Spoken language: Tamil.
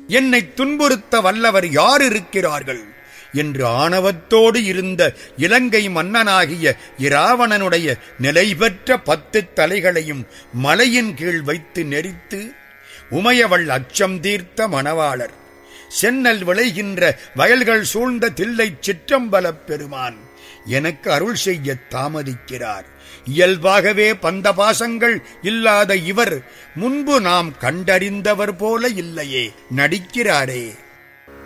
என்னை துன்புறுத்த வல்லவர் யார் இருக்கிறார்கள் என்று ஆணவத்தோடு இருந்த இலங்கை மன்னனாகிய இராவணனுடைய நிலை பெற்ற பத்து தலைகளையும் மலையின் கீழ் வைத்து நெரித்து உமையவள் அச்சம் தீர்த்த மணவாளர் சென்னல் விளைகின்ற வயல்கள் சூழ்ந்த தில்லை சிற்றம்பலப் பெருமான் எனக்கு அருள் செய்ய தாமதிக்கிறார் இயல்பாகவே பந்தபாசங்கள் இல்லாத இவர் முன்பு நாம் கண்டறிந்தவர் போல இல்லையே நடிக்கிறாரே